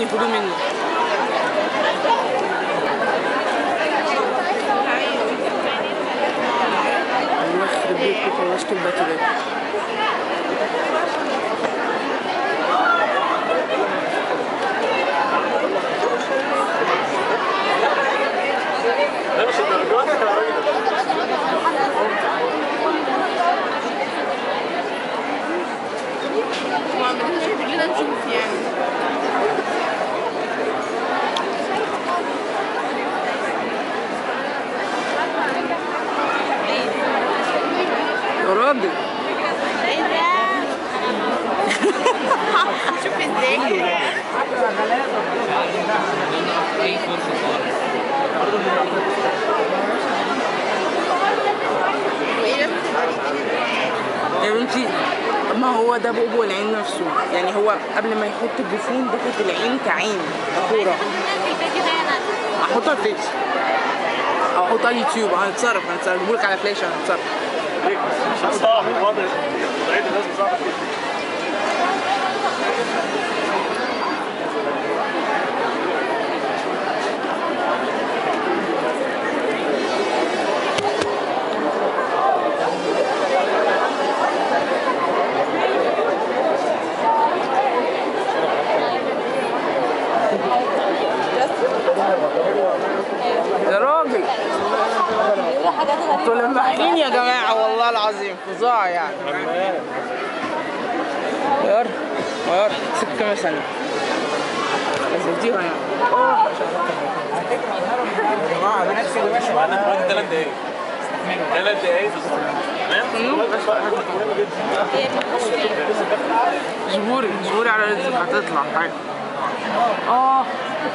ياخدوه منه الله يخرب بيتكم خلصتوا الباتري لا مش الدرجات يا راجل كلنا نشوف يعني يا راجل شوف ازاي يا بنتي طب ما هو ده بؤبؤ العين نفسه يعني هو قبل ما يحط الجفون بيحط العين كعين كورة احطها في فيس او احطها على اليوتيوب هنتصرف هنتصرف بقولك على فلاش هنتصرف مش صعب الوضع وضعية الناس صعبة يا راجل انتوا لماحين يا جماعة والله العظيم فظاع يعني غير غير سيب كام ثانية نزلتيها يعني بعد ثلاث دقايق ثلاث دقايق بالظبط تمام؟ زبوري زبوري على رزق هتطلع حاجة اه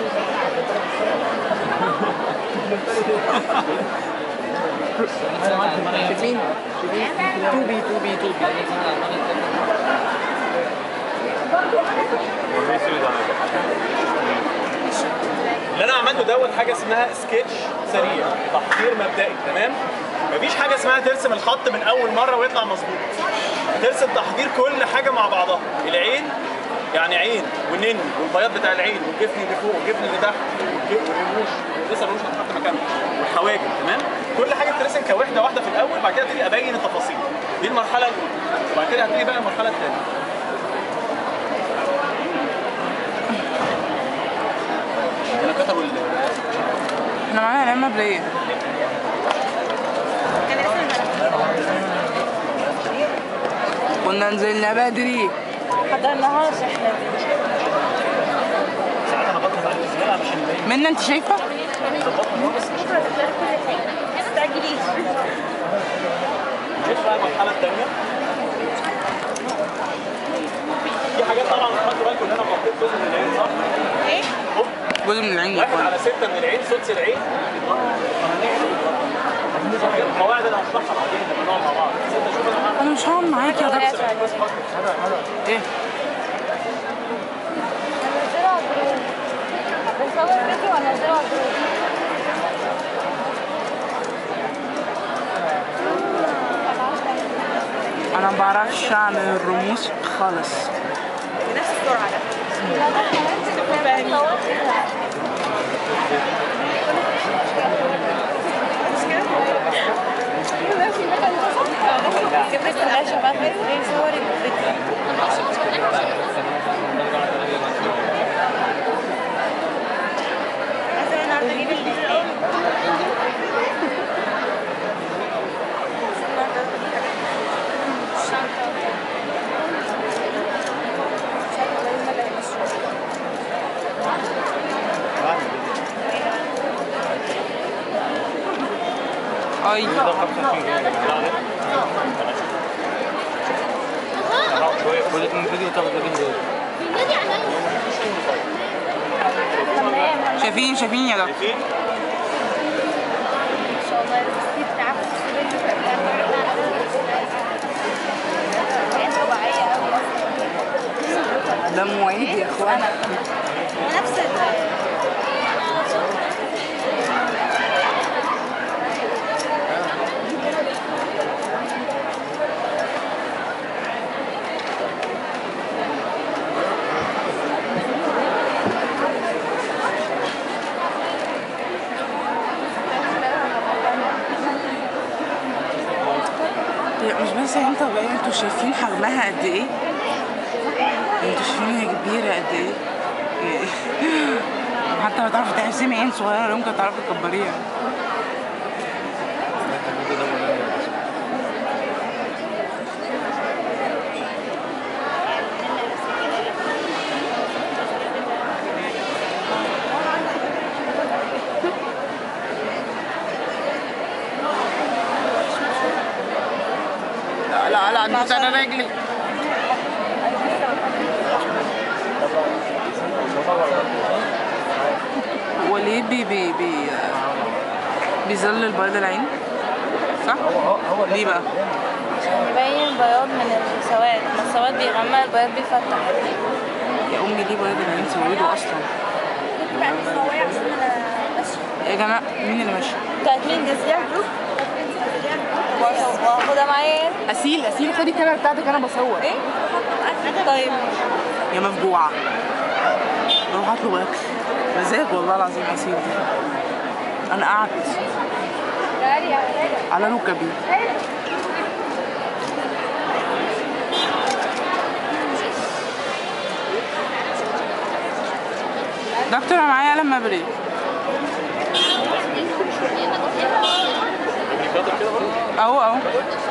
شايفين شايفين توبي توبي توبي اللي انا عملته دوت حاجه اسمها سكتش سريع تحضير مبدئي تمام مفيش حاجه اسمها ترسم الخط من اول مره ويطلع مظبوط ترسم تحضير كل حاجه مع بعضها العين يعني عين والنن والبياض بتاع العين والجفن اللي فوق والجفن اللي تحت والج- والرموش لسه الرموش هتحط مكانها والحواجب تمام كل حاجه بترسم كوحده واحده في الاول بعد كده ابتدي ابين التفاصيل دي المرحله الاولى وبعد كده هبتدي بقى المرحله الثانيه هنا كتبوا ال- احنا معانا نعمة بلاية كنا نزلنا بدري حضرناهاش احنا ساعات انا بطلع على الزياده عشان يبين منا انت شايفة؟ بكره تقدر كل حاجه ما تستعجليش نخش بقى المرحله الثانيه في حاجات طبعا خدوا بالكم ان انا غطيت جزء من العين صح؟ ايه هوب جزء من العين واحد جوه على ستة من العين سدس العين القواعد انا هشرحها بعدين لما نقعد مع بعض بس انت شوف انا هعمل انا مش هعمل معاك يا دكتور ايه هنزلها جروب بنصور فيديو وهنزلها جروب انا ما بعرفش اعمل الرموز خالص بنفس السرعه ده كبرت العيشة بقى في صوري بالفيديو مثلا انا عايزة اجيب الديسبلاي اي كل من فيديو تاخد لكن دول شايفين شايفين يا دكتور شايفين؟ ان شاء الله الريسيبت تعرف كانت طبيعية قوي ده مواعيد يا اخوان نفس ال والله انتوا شايفين حجمها قد ايه انتوا شايفين هي كبيرة قد ايه إيه. حتى لو تعرفي تحسمي عين صغيرة يمكن تعرفي تكبريها لا لا لا دوس على رجلي هو ليه بي بي بي بيظلل بيض العين صح؟ ليه بقى؟ عشان يبين بياض من السواد ما السواد بيغمق البياض بيفتح يا امي ليه بيض العين سويده اصلا يا جماعه مين اللي ماشي؟ بتاعت مين جزيرة جروب واخدها معايا اسيل اسيل خدي الكاميرا بتاعتك انا بصور ايه؟ طيب يا مفجوعه روح اطلب اكل مزاج والله العظيم اسيل دي انا قعدت على ركبي دكتور انا معايا قلم مبري بيفضل كده برضه اهو اهو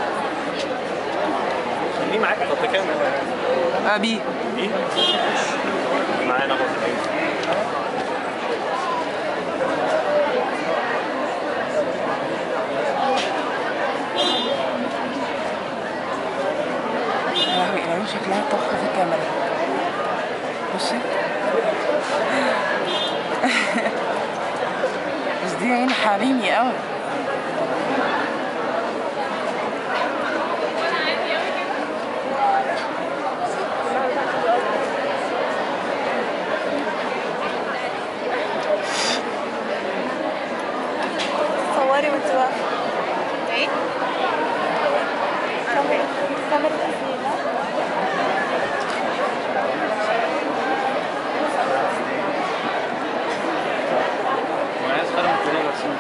خليه معاك طب كام آه، بي ايه معانا برضه يا لهوي العين شكلها تحفه في الكاميرا بصي بس دي عين حريمي قوي صوري وانت واقفة ايه؟ كاميرا كاميرا أسئلة معايا صغير من الدنيا بس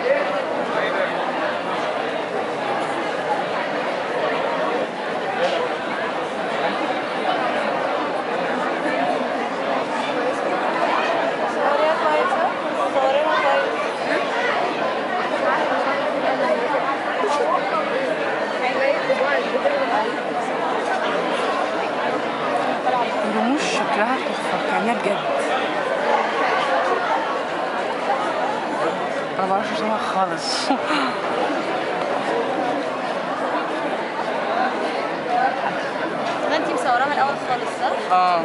صوريها كويس ها؟ صوريها كويس الرموش شكلها تحفه كانها بجد انا ما بعرفش ارسمها خالص طب انتي مصوراها من الأول خالص صح؟ اه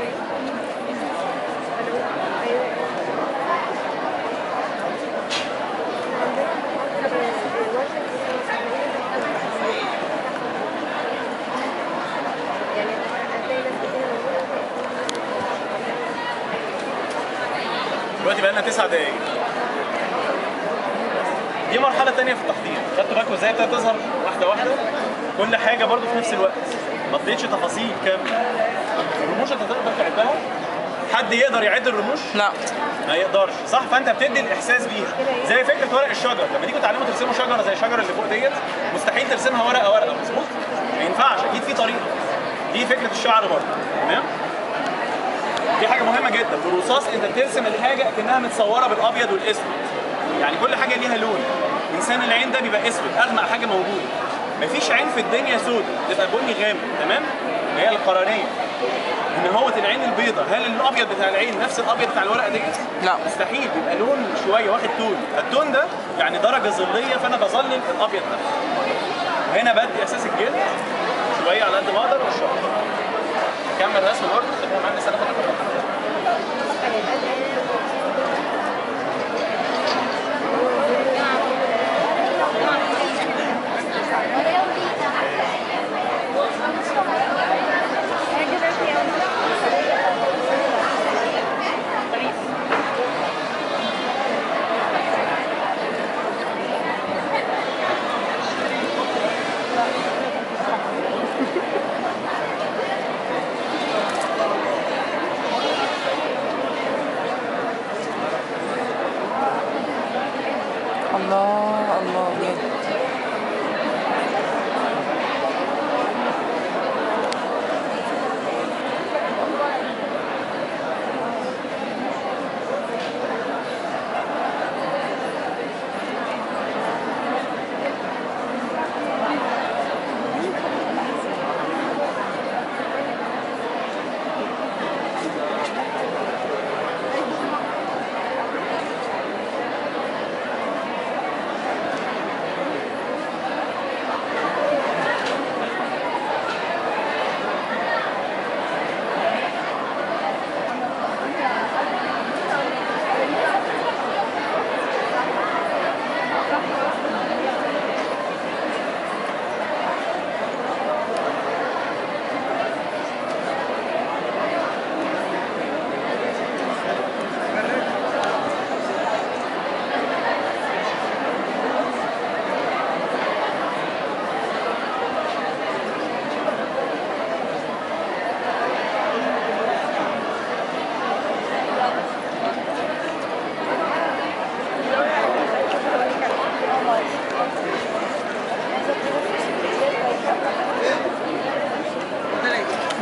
دلوقتي بقى لنا تسع دقايق دي مرحلة تانية في التحضير خدتوا بالكم ازاي ابتدت تظهر واحدة واحدة كل حاجة برضو في نفس الوقت ما اديتش تفاصيل كاملة الرموش انت تقدر تعدها حد يقدر يعد الرموش لا ما يقدرش صح فانت بتدي الاحساس بيها زي فكره ورق الشجر لما تيجوا تعلموا ترسموا شجره زي الشجره اللي فوق ديت مستحيل ترسمها ورقه ورقه مظبوط ما ينفعش اكيد في طريقه دي فكره الشعر برضه تمام دي حاجه مهمه جدا بالرصاص انت بترسم الحاجه كانها متصوره بالابيض والاسود يعني كل حاجه ليها لون انسان العين ده بيبقى اسود اغمق حاجه موجوده مفيش عين في الدنيا سودة تبقى بني غامق تمام هي القرنيه ان هو العين البيضاء هل الابيض بتاع العين نفس الابيض بتاع الورقه ديت لا. مستحيل بيبقى لون شويه واخد تون التون ده يعني درجه ظليه فانا بظلل الابيض ده هنا بدي اساس الجلد شويه على قد ما اقدر والشعر كمل رسم برضه خلينا معانا سنه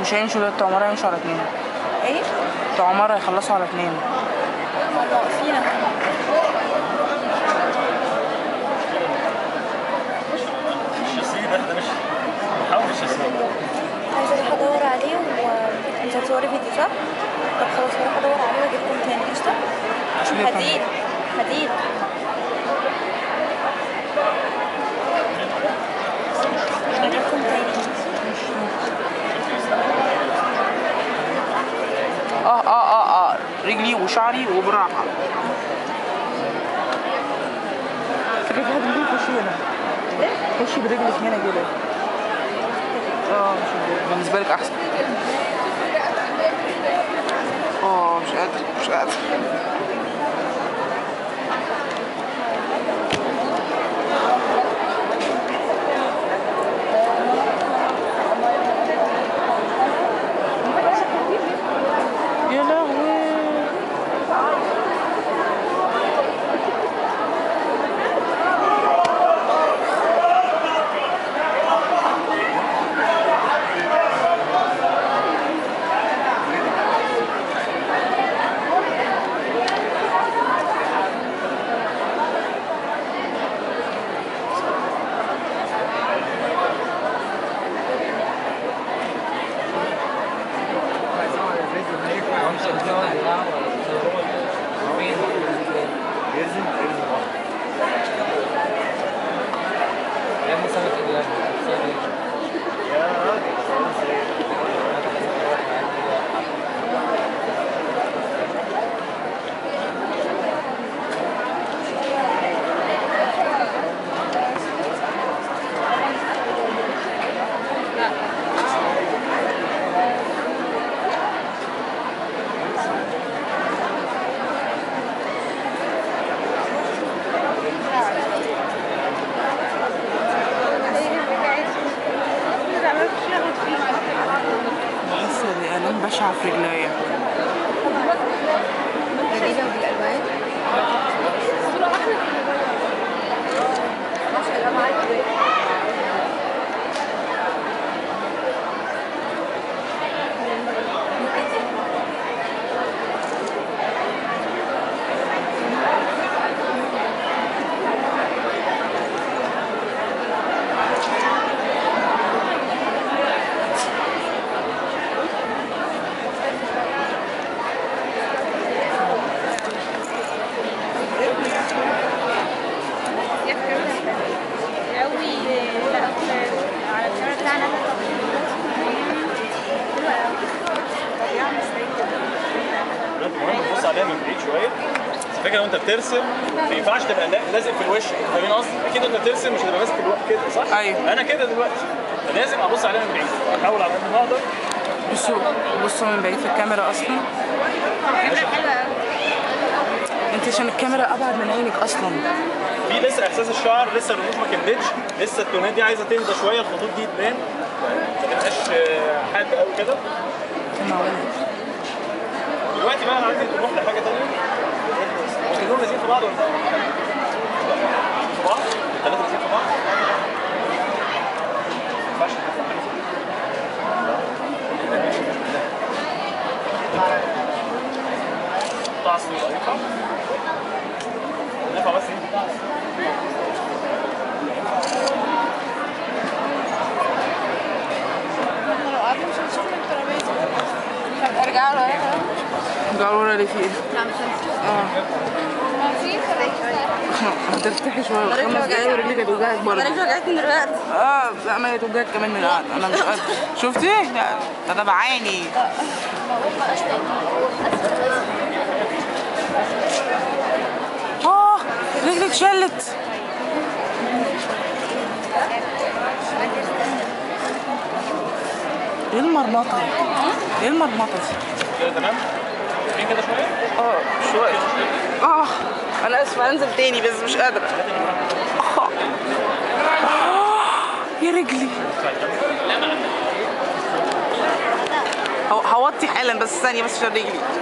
مش هيمشوا ده بتوع عمارة يمشوا على اتنين ايه؟ بتوع عمارة يخلصوا على اتنين هم واقفين اهو الشاسيه ده ده مش حاول الشاسيه عايزة اروح ادور عليه و انت هتصوري فيديو صح؟ طب خلاص هروح ادور عليه واجيبكم تاني قشطة؟ ليه تاني؟ حديد حديد هجيبكم تاني اه اه اه اه رجلي وشعري وبراحة فكرة في حد ممكن يخش هنا خشي برجلك هنا كده اه مش قادر. بالنسبة لك أحسن اه مش قادر مش قادر يا لهوي بحس بآلام بشعة في رجليا جديدة وبالألوان ما شاء الله معاك قوي لا على الكاميرا بتاعنا المهم تبص عليها من بعيد شويه بس الفكره وانت بترسم ما ينفعش تبقى لا- لازق في الوش فاهمين قصدي؟ اكيد وانت بترسم مش هتبقى ماسك الوقت كده صح؟ أيوة. انا كده دلوقتي فلازم ابص عليها من بعيد احاول على قد ما اقدر بصوا بصوا من بعيد في الكاميرا أصلا انت عشان الكاميرا أبعد من عينك أصلا في لسه احساس الشعر لسه الرموش ما كملتش لسه التونات دي عايزه تهدى شويه الخطوط دي تبان ما تبقاش آه، حاد قوي كده دلوقتي بقى انا عايز نروح لحاجه ثانيه كلهم لازقين في بعض ولا لا؟ في بعض؟ الثلاثه لازقين في بعض؟ ما ينفعش قطع اصلي ينفع؟ ينفع بس ايه؟ لو قعدنا مش هنشوف الترابيزه طب ارجع له قالوا ورا اللي فيه ايه لا مش هنشوف ما في هترتاحي شوية خمس دقايق ورجلك هتوجعك برضه رجلي وجعتني دلوقتي اه لا ما هي توجعك كمان من القعدة أنا مش قادر شفتي؟ لا ده أنا بعاني اه رجلك شلت ايه المرمطة؟ ايه المرمطة دي؟ كده تمام؟ فين كده شويه؟ اه شوية اه انا اسفة انزل تاني بس مش قادرة آه. آه. يا رجلي هو- هوطي حالا بس ثانية بس عشان رجلي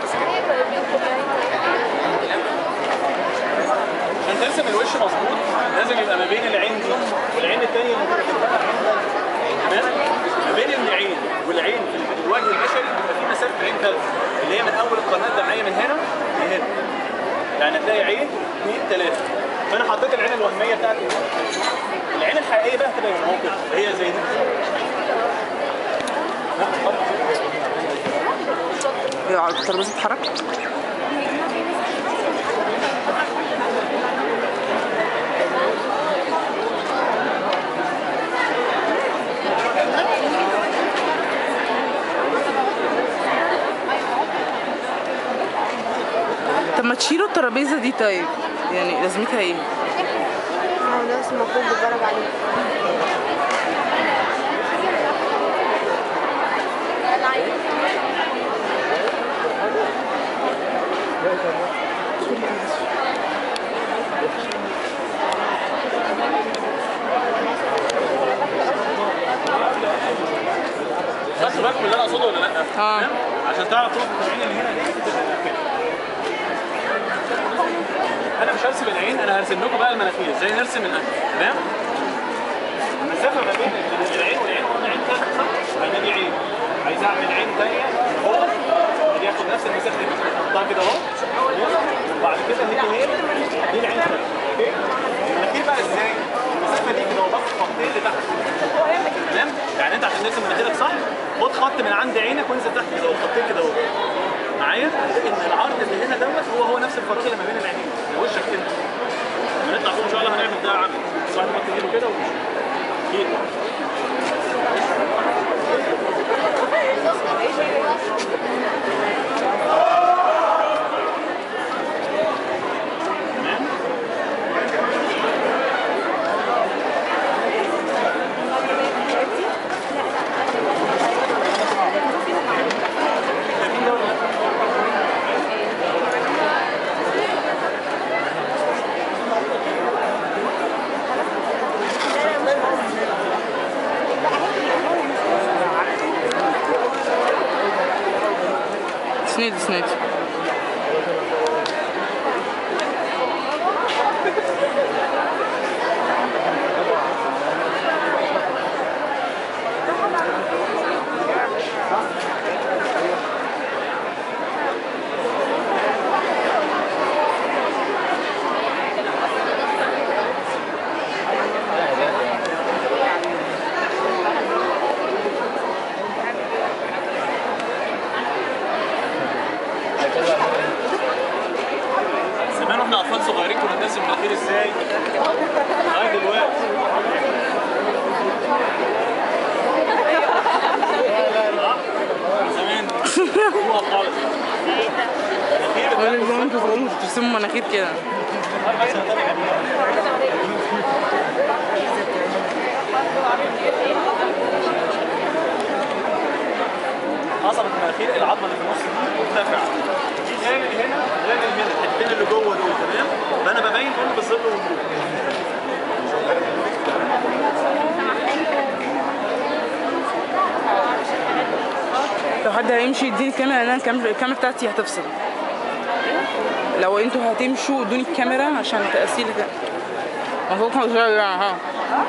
عشان ترسم الوش مظبوط لازم يبقى ما بين العين دي والعين الثانيه اللي تمام؟ ما بين العين والعين في الوجه البشري بيبقى فيه مسافه عين ثالثه اللي هي من اول القناه الدمعيه من هنا لهنا يعني هتلاقي عين اثنين ثلاثه فانا حطيت العين الوهميه بتاعتي هنا. العين الحقيقيه بقى هتبقى هنا اهو كده هي زي دي هي على الترابيزه اتحرك طب ما تشيلوا الترابيزه دي طيب يعني لازمتها ايه هو ده بس المفروض بتفرج عليه خدتوا بالكم من اللي انا اقصده ولا لا؟ اه. تمام؟ عشان تعرف تقف العين اللي هنا دي تبقى كده. انا مش هرسم العين انا هرسم لكم بقى المناخير زي نرسم الانف تمام؟ المسافه ما بين العين والعين قلنا عين ثالثه صح؟ بعدين دي عين عايز اعمل عين ثانيه فوق دي اخد نفس المسافه دي احطها كده اهو وبعد كده هي هنا دي العين الثالثه اوكي؟ المناخير بقى ازاي؟ المسافه دي كده وضغط خطين لتحت تمام يعني انت عشان ترسم مناخيرك صح خد خط من عند عينك وانزل تحت كده وخطين كده اهو معايا ان العرض اللي هنا دوت هو هو نفس الفراغ اللي ما بين العينين وشك كده لما نطلع فوق ان شاء الله هنعمل ده عمل بس واحد يحط ايده كده ومش كده سند سند زمان واحنا اطفال صغيرين كنا بنرسم مناخير ازاي؟ لغايه دلوقتي زمان هو خالص مناخير ولا زي ما انتوا صغيرين كنتوا بترسموا مناخير كده عصبة المناخير العظمة اللي في النص دي مرتفعة دي غير اللي هنا غير اللي هنا الحتتين اللي جوه دول تمام فأنا ببين كله بالظل والنور لو حد هيمشي يديني الكاميرا لان انا الكام- الكاميرا بتاعتي هتفصل لو انتوا هتمشوا ادوني الكاميرا عشان تأثير كده مفروض ازاي يعني ها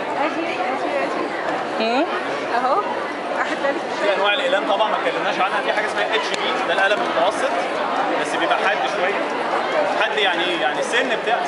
هم؟ اهو واحد تالت في انواع الاقلام طبعا ما اتكلمناش عنها في حاجه اسمها اتش بي ده القلم المتوسط بس بيبقى حاد شويه حاد يعني ايه يعني السن بتاع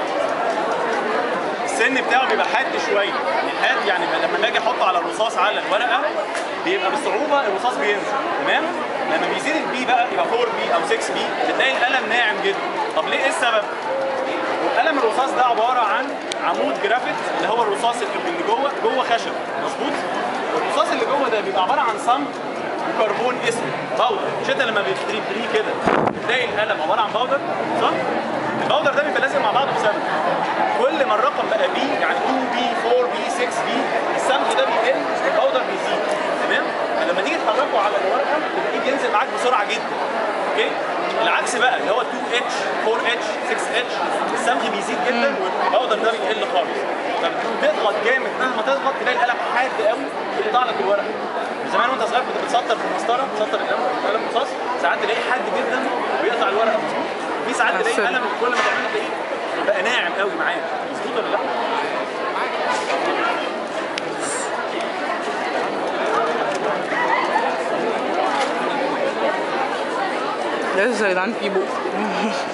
السن بتاعه بيبقى حاد شويه يعني حاد يعني لما باجي احطه على الرصاص على الورقه بيبقى بصعوبه الرصاص بينزل تمام لما بيزيد البي بقى يبقى 4 بي او 6 بي بتلاقي القلم ناعم جدا طب ليه ايه السبب قلم الرصاص ده عباره عن عمود جرافيت اللي هو الرصاص اللي جوه جوه خشب مظبوط الرصاص اللي جوه ده بيبقى عباره عن صمغ وكربون اسود باودر مش انت لما بتريبريه كده بتلاقي القلم عباره عن باودر صح؟ الباودر ده بيبقى لازم مع بعضه بسبب كل ما الرقم بقى بي يعني 2 بي 4 بي 6 بي الصمغ ده بيقل الباودر بيزيد تمام؟ فلما تيجي تحركه على الورقه تلاقيه بينزل معاك بسرعه جدا اوكي؟ العكس بقى اللي هو 2 اتش 4 اتش 6 اتش الصمغ بيزيد جدا والباودر ده بيقل خالص فبتضغط جامد مهما تضغط تلاقي القلم حاد قوي يقطع لك الورقه زمان وانت صغير كنت بتسطر في المسطره تسطر القلم القلم رصاص ساعات تلاقيه حاد جدا ويقطع الورقه مظبوط في ساعات تلاقي أحسن. القلم كل ما تعمله تلاقيه بقى ناعم قوي معاك مظبوط ولا لا؟ لسه يا جدعان في بق